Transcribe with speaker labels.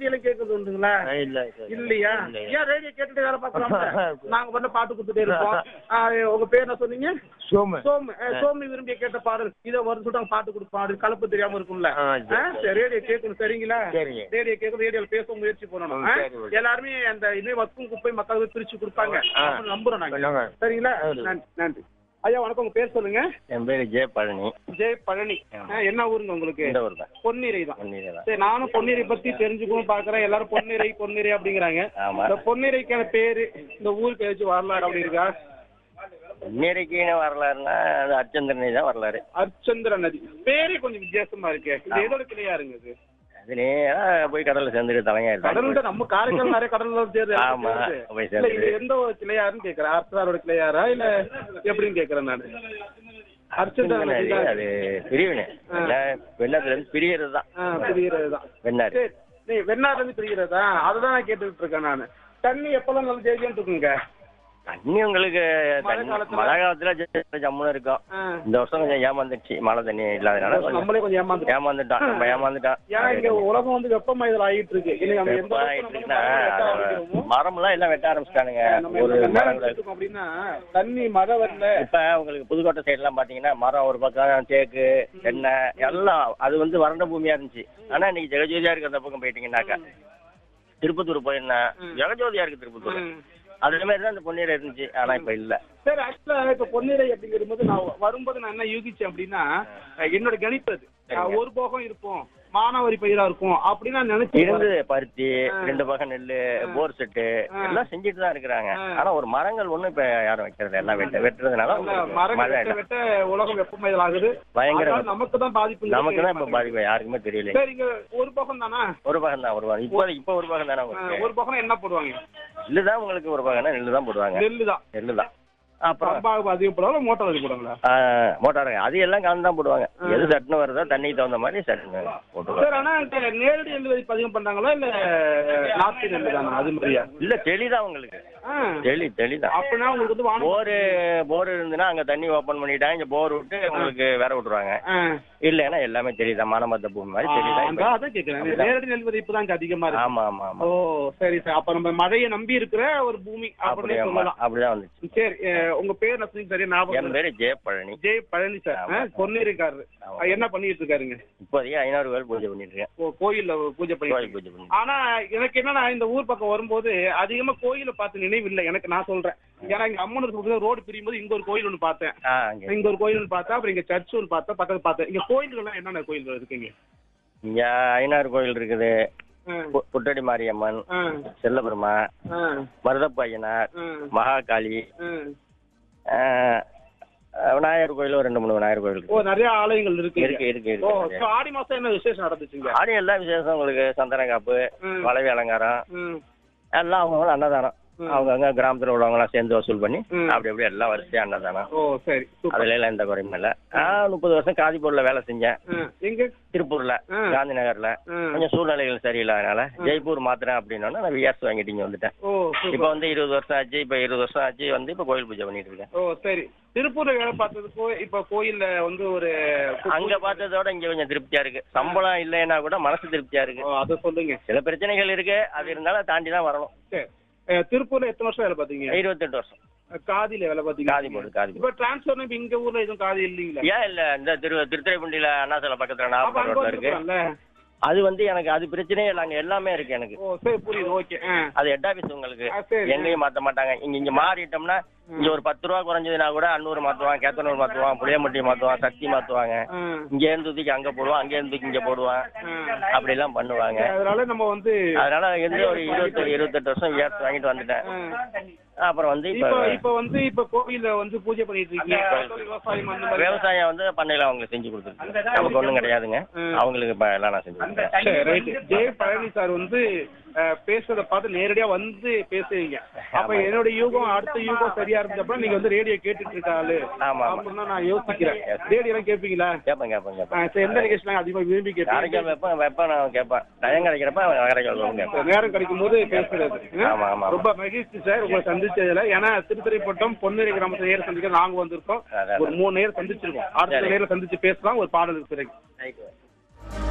Speaker 1: ரேடியோல கேக்குறது உண்டுங்களா
Speaker 2: இல்ல சார்
Speaker 1: இல்லையா
Speaker 2: இல்லையா.
Speaker 1: ஏன் ரேடியோ கேட்டுட்டு வேலை பார்க்கலாம் நாங்க பண்ண பாட்டு கொடுத்துட்டே இருப்போம் ஆ, உங்க பேர் என்ன சொன்னீங்க
Speaker 2: சோமு
Speaker 1: சோமு அஹ், சோமு விரும்பி கேட்ட பாடல் இதை வருது சொல்லிட்டு அவங்க பாட்டு கொடுப்பாரு கலப்பு தெரியாம இருக்கும்ல
Speaker 2: ஆ, சரி,
Speaker 1: ஆ, சரி, ரேடியோ கேட்கணும் சரிங்களா
Speaker 2: சரிங்க.
Speaker 1: ரேடியோ கேட்கணும் ரேடியோல பேச முயற்சி பண்ணணும்
Speaker 2: ம்,
Speaker 1: ஆ?
Speaker 2: சரி, ஓகே.
Speaker 1: எல்லாருமே அந்த இனிமே வக்கும் குப்பை மக்களுக்கு பிரிச்சு கொடுப்பாங்க
Speaker 2: ஆ.
Speaker 1: அப்படின்னு நம்புறோம் நாங்க
Speaker 2: சொல்லுங்க.
Speaker 1: சரிங்களா
Speaker 2: சரி.
Speaker 1: நன்றி நன்றி ஐயா வணக்கம் உங்க பேர் சொல்லுங்க
Speaker 2: என் பேரு ஜெய பழனி
Speaker 1: ஜெய் பழனி ஆ, என்ன ஊருங்க உங்களுக்கு
Speaker 2: இந்த ஊர் தான்
Speaker 1: பொன்னிறை தான்
Speaker 2: ஒன்னிலே தான்
Speaker 1: சரி நானும் பொன்னிறை பத்தி தெரிஞ்சுக்கணும் பாக்குறேன் எல்லாரும் பொன்னிறை பொன்னிறை அப்படிங்கிறாங்க
Speaker 2: ஆமா
Speaker 1: இந்த பொன்னிறைக்கான பேரு இந்த ஊருக்கு ஏதாச்சும் வரலாறு அப்படி இருக்கா
Speaker 2: இன்னைக்குன்னு வரலாறுனா அது அர்ச்சந்திரனை தான் வரலாறு
Speaker 1: அர்ச்சந்திர நதி பேரே கொஞ்சம் வித்தியாசமா இருக்கு இது எதோட கிளையா இருங்குது
Speaker 2: அது நேரா போய் கடல்ல சேர்ந்துட்டு தலையா
Speaker 1: கடல் தான் நம்ம காரைக்கால் நிறைய கடல்ல சேருது
Speaker 2: ஆமா,
Speaker 1: சேருது.
Speaker 2: போய்
Speaker 1: இல்ல இது
Speaker 2: சேருது.
Speaker 1: எந்த ஒரு கிளையாருன்னு கேக்குறேன் அர்ச்சனாரோட கிளையாரா இல்ல எப்படின்னு கேக்குறேன் நானு அர்ச்சந்திர நதி தான்
Speaker 2: அது பிரிவினை வெள்ளத்துல இருந்து பிரியறது தான்
Speaker 1: ஆ, பிரிகிறதுதான்
Speaker 2: வெண்ணாறு
Speaker 1: சரி நீ வெண்ணாறுல இருந்து பிரிகிறதா அதுதான் நான் கேட்டுக்கிட்டு இருக்கேன் நானு தண்ணி எப்பெல்லாம் நல்ல ஜெயிஜன்னு இருக்குங்க
Speaker 2: தண்ணி உங்களுக்கு
Speaker 1: மழை
Speaker 2: தண்ணி-
Speaker 1: காலத்துல?
Speaker 2: மழை காலத்துல ஜ- ஜம்முன்னு இருக்கும்
Speaker 1: ஆ.
Speaker 2: இந்த வருஷம் கொஞ்சம் ஏமாந்துடுச்சு மழை தண்ணி இல்லாதனால கொஞ்சம்
Speaker 1: நம்மளே கொஞ்சம் ஏமாந்துட்டோம்
Speaker 2: ஏமாந்துட்டான் நம்ம ஏமாந்துட்டான்
Speaker 1: ஏன்னா இங்க உலகம் வந்து வெப்பமயத்தில் ஆகிட்டு இருக்கு இன்னைக்கு நம்ம எந்த
Speaker 2: வெப்பம்
Speaker 1: அளவுக்கு
Speaker 2: ஆயிட்டு
Speaker 1: நம்ம
Speaker 2: இருக்குன்னா,
Speaker 1: மரங்களை வெட்ட ஆரம்பிக்கிறோமோ,
Speaker 2: மரம்லாம் எல்லாம் வெட்ட ஆரம்பிச்சிட்டானுங்க
Speaker 1: நம்ம
Speaker 2: ஒரு
Speaker 1: எந்த நேரம்
Speaker 2: மரங்கள்
Speaker 1: இருக்கோம் அப்படின்னா தண்ணி மழை வரல
Speaker 2: இப்ப உங்களுக்கு புதுக்கோட்டை சைடு எல்லாம் பாத்தீங்கன்னா மரம் ஒரு பக்கம் தேக்கு தென்னை எல்லாம் அது வந்து வறண்ட பூமியா இருந்துச்சு ஆனா இன்னைக்கு ஜெகஜோதியா இருக்கு அந்த பக்கம் போயிட்டீங்கன்னாக்கா திருப்பத்தூர் போயிருந்தேன் ஜெகஜோதியா இருக்கு திருப்பத்தூர்
Speaker 1: ம்.
Speaker 2: அதே மாதிரி தான் இந்த பொன்னீர் இருந்துச்சு ஆனா இப்ப இல்ல
Speaker 1: சரி ஆக்சுவலா இப்ப பொன்னிறை அப்படிங்கிற போது நான் வரும்போது நான் என்ன யூகிச்சேன் அப்படின்னா என்னோட கணிப்பு அது
Speaker 2: சரிங்க.
Speaker 1: ஒரு போகம் இருக்கும் மானாவாரி பயிரா இருக்கும் அப்படின்னு நான் நினைச்சேன்
Speaker 2: இருந்தது பருத்தி
Speaker 1: ஆ.
Speaker 2: ரெண்டு பக்கம் நெல்லு போர் செட்டு
Speaker 1: ஆ.
Speaker 2: எல்லாம் செஞ்சுட்டு தான் இருக்கிறாங்க
Speaker 1: ஆ.
Speaker 2: ஆனா ஒரு மரங்கள் ஒண்ணும் இப்ப யாரும் வைக்கிறது எல்லாம் வெட்ட வெட்டுறதுனால
Speaker 1: அந்த
Speaker 2: உங்களுக்கு
Speaker 1: மரம்
Speaker 2: மழை
Speaker 1: வெட்ட
Speaker 2: இல்ல
Speaker 1: வெட்ட உலகம் வெப்பமயத்தில் ஆகுது
Speaker 2: பயங்கர
Speaker 1: அதனால நமக்கு தான் பாதிப்பு
Speaker 2: நமக்கு தான் இப்ப பாதிப்பு யாருக்குமே தெரியல
Speaker 1: சரி இங்க ஒரு போகம் தானா
Speaker 2: ஒரு பக்கம் தான் ஒரு பக்கம் இப்போ இப்போ ஒரு பக்கம் தானே உங்களுக்கு
Speaker 1: ஒரு போகம் என்ன போடுவாங்க
Speaker 2: நெல்லு தான் உங்களுக்கு ஒரு பக்கம்னா நெல்லு தான் போடுவாங்க
Speaker 1: நெல்லு தான்
Speaker 2: நெல்லு தான் அப்புறம்
Speaker 1: பம்பாவுக்கு அதிகம் போடுவாங்க மோட்டார் அதிகம் போடுவாங்களா
Speaker 2: மோட்டாருங்க அது எல்லாம் கலந்து தான் போடுவாங்க எது சட்டுன்னு வருதோ தண்ணிக்கு தகுந்த மாதிரி சட்டுன்னு போட்டுருவாங்க
Speaker 1: சார் ஆனா இந்த நேரடி நெல் விதைப்பு அதிகம் பண்றாங்களா இல்ல நாட்டு நெல் தானா அது மாதிரியா
Speaker 2: இல்ல தெளிதான் உங்களுக்கு
Speaker 1: ஆ.
Speaker 2: தெளி தெளிதான்
Speaker 1: அப்படின்னா உங்களுக்கு வந்து வானம்
Speaker 2: போரு போர் இருந்துன்னா அங்க தண்ணி ஓபன் பண்ணிட்டாங்க இங்க போர் விட்டு உங்களுக்கு வேற விட்டுருவாங்க
Speaker 1: ஆ.
Speaker 2: இல்லைன்னா எல்லாமே தெரியுதான் மனமத்த பூமி மாதிரி
Speaker 1: ஆ,
Speaker 2: தெரியுதான்
Speaker 1: அந்த அதான் கேக்குறேன் நேரடி நெல் விதைப்பு தான் இங்க அதிகமா இருக்கு
Speaker 2: ஆமா ஆமா ஆமா
Speaker 1: ஓ சரி சார் அப்ப நம்ம மழையை நம்பி இருக்கிற ஒரு பூமி
Speaker 2: அப்படி
Speaker 1: அப்படின்னு
Speaker 2: ஆமா
Speaker 1: சொல்லலாம்
Speaker 2: அப்படிதான் வந்துச்சு
Speaker 1: சரி அஹ், உங்க பேர் என்ன சொன்னீங்க சரியா ஞாபகம்
Speaker 2: என் பேரு ஜெயப்பழனி
Speaker 1: ஜெய் பழனி சார்
Speaker 2: ஆமா.
Speaker 1: பொன்னிருக்காரு
Speaker 2: ஆமா.
Speaker 1: என்ன பண்ணிட்டு இருக்காருங்க
Speaker 2: இப்போதைக்கு ஐநூறு பேர் பூஜை பண்ணிட்டு இருக்கேன்
Speaker 1: ஓ, கோயில்ல பூஜை பண்ணி
Speaker 2: கோயில் பூஜை பண்ணி
Speaker 1: ஆனா எனக்கு என்னன்னா இந்த ஊர் பக்கம் வரும்போது அதிகமா கோயிலை பார்த்து நினைவு இல்லை எனக்கு நான் சொல்றேன் ஏன்னா இங்க அம்மனுக்கு ரோடு பிரியும் போது இங்க ஒரு கோயில் ஒண்ணு பார்த்தேன்
Speaker 2: ஆ அங்க
Speaker 1: இங்க ஒரு கோயில் ஒண்ணு பார்த்தேன் அப்புறம் இங்க சர்ச் ஒன்று பார்த்தேன் பக்கத்துல பார்த்தேன் இங்க கோயில்கள்லாம் என்னென்ன கோயில்கள் இருக்குங்க
Speaker 2: இங்க ஐநாறு கோயில் இருக்குது
Speaker 1: ஆ,
Speaker 2: பு- புட்டடி மாரியம்மன்
Speaker 1: ஆ,
Speaker 2: செல்லபெருமா
Speaker 1: ஆ,
Speaker 2: மருதப்ப ஐயனார்
Speaker 1: ஆ,
Speaker 2: மகாகாளி
Speaker 1: ஆ.
Speaker 2: ஆ, விநாயகர் கோயில் ஒரு ரெண்டு மூணு விநாயகர் கோயில்
Speaker 1: ஓ
Speaker 2: இருக்கு
Speaker 1: நிறைய ஆலயங்கள் இருக்கு
Speaker 2: இருக்கு இருக்கு
Speaker 1: ஓ
Speaker 2: இருக்கு
Speaker 1: so ஆடி மாசம் என்ன விசேஷம் நடந்துச்சுங்க
Speaker 2: ஆடி எல்லா விசேஷம் உங்களுக்கு சந்தன காப்பு
Speaker 1: ம்.
Speaker 2: வளவி அலங்காரம்
Speaker 1: ம்,
Speaker 2: எல்லாம் அவங்க அன்னதானம்
Speaker 1: ம்.
Speaker 2: அவங்கவுங்க கிராமத்துல உள்ளவங்க எல்லாம் சேர்ந்து வசூல் பண்ணி
Speaker 1: ம்.
Speaker 2: அப்படி அப்படி எல்லாம் வரிசையா அன்னதானம்
Speaker 1: ஓ சரி சூப்பர்
Speaker 2: அதுல எல்லாம் எந்த குறையும் இல்ல நான் முப்பது வருஷம் காதிப்பூர்ல வேலை செஞ்சேன்
Speaker 1: ஆ, எங்க
Speaker 2: திருப்பூர்ல
Speaker 1: ஆ.
Speaker 2: காந்தி நகர்ல
Speaker 1: ஆ.
Speaker 2: கொஞ்சம் சூழ்நிலைகள் சரியில்லாதனால ஜெய்ப்பூர் மாத்திரம் அப்படின்னா நான் விஆர்ஸ் வாங்கிட்டு இங்க வந்துட்டேன்
Speaker 1: ஓ சூப்பர்
Speaker 2: இப்போ வந்து இருபது வருஷம் ஆச்சு இப்போ இருபது வருஷம் ஆச்சு வந்து இப்போ கோயில் பூஜை பண்ணிட்டு இருக்கேன்
Speaker 1: ஓ சரி திருப்பூர்ல வேலை பார்த்ததுக்கோ இப்ப கோயில்ல வந்து ஒரு
Speaker 2: அங்க பார்த்ததோட இங்க கொஞ்சம் திருப்தியா இருக்கு சம்பளம் இல்லைன்னா கூட மனசு திருப்தியா இருக்கு
Speaker 1: ஓ, அதை சொல்லுங்க
Speaker 2: சில பிரச்சனைகள் இருக்கு அது இருந்தாலும் தாண்டி தான் வரணும்
Speaker 1: சரி அஹ், திருப்பூர்ல எத்தனை வருஷம் வேலை பார்த்தீங்க
Speaker 2: இருபத்தெட்டு வருஷம்
Speaker 1: காதியில வேலை பார்த்தீங்க
Speaker 2: காதி போடு காதி போடு
Speaker 1: இப்ப டிரான்ஸ்பர் இப்ப இங்க ஊர்ல எதுவும் காதி இல்லீங்களா
Speaker 2: ஏன் இல்ல இந்த திரு திருத்துறைப்பூண்டியில அண்ணாசலை பக்கத்துல
Speaker 1: அப்ப
Speaker 2: நாகப்பட்டினம்
Speaker 1: அங்க
Speaker 2: ரோட்ல இருக்கு
Speaker 1: வந்துருக்கலாம்ல
Speaker 2: அது வந்து எனக்கு அது பிரச்சனையே இல்லை அங்க எல்லாமே இருக்கு எனக்கு
Speaker 1: ஓ சரி புரியுது ஓகே ஆ
Speaker 2: அது ஹெட் ஆபீஸ் உங்களுக்கு
Speaker 1: ஆ, சரி.
Speaker 2: எங்கேயும் மாத்த மாட்டாங்க இங்க இங்க மாறிட்டோம்னா இங்க ஒரு பத்து ரூபா குறைஞ்சதுன்னா கூட அன்னூர் மாத்துவான் கேத்தனூர் மாத்துவான் புளியம்பட்டி மாத்துவான் சக்தி மாத்துவாங்க
Speaker 1: ஆ.
Speaker 2: இங்க இருந்து தூக்கி அங்க போடுவான் அங்க இருந்து தூக்கி இங்க போடுவான் அப்படி எல்லாம் பண்ணுவாங்க
Speaker 1: அதனால நம்ம வந்து
Speaker 2: அதனால எந்த ஒரு இருபத்தி இருபத்தெட்டு வருஷம் வியாசம் வாங்கிட்டு வந்துட்டேன்
Speaker 1: ஆ.
Speaker 2: அப்புறம் வந்து இப்ப
Speaker 1: இப்ப இப்ப வந்து இப்ப கோவில்ல வந்து பூஜை பண்ணிட்டு இருக்கீங்க விவசாயம் அந்த மாதிரி
Speaker 2: விவசாயம் வந்து பண்ணையில அவங்களுக்கு செஞ்சு கொடுத்துருக்கு நமக்கு ஒண்ணும் கிடையாதுங்க அவங்களுக்கு இப்ப எல்லாம் நான் செஞ்சு கொடுத்தேன்
Speaker 1: சரி, right. ஜெய பழனி சார் வந்து அஹ், பேசுறத பார்த்து நேரடியா வந்து பேசுவீங்க அப்ப என்னோட யூகம் அடுத்த யூகம் சரியா இருந்தப்ப நீங்க வந்து ரேடியோ கேட்டுட்டு இருக்காளு
Speaker 2: ஆமா ஆமா
Speaker 1: அப்படின்னு நான் யோசிக்கிறேன் ரேடியோ எல்லாம் கேட்பீங்களா
Speaker 2: கேட்பேன் கேட்பேன் கேட்பேன்
Speaker 1: ஆ, சரி, எந்த நிகழ்ச்சி அதிகமா விரும்பி கேட்பீங்க
Speaker 2: அரைக்கால் வைப்பேன் வைப்பேன் நான் கேட்பேன் டயம் கிடைக்கிறப்ப அரைக்கால் வரும் கேட்பேன்
Speaker 1: நேரம் கிடைக்கும் போது பேசுறது ம்?
Speaker 2: ஆமா, ஆமா.
Speaker 1: ரொம்ப மகிழ்ச்சி சார் உங்களை சந்திச்சதுல ஏன்னா திருத்துறைப்பட்டம் பொன்னேரி கிராமத்தை நேரம் சந்திக்க நாங்க வந்திருக்கோம்
Speaker 2: அதான்,
Speaker 1: ஒரு மூணு நேரம் சந்திச்சிருக்கோம் அடுத்த
Speaker 2: சரி.
Speaker 1: நேரம் சந்திச்சு பேசலாம் ஒரு பாடல் இருக்கு
Speaker 2: அதான்.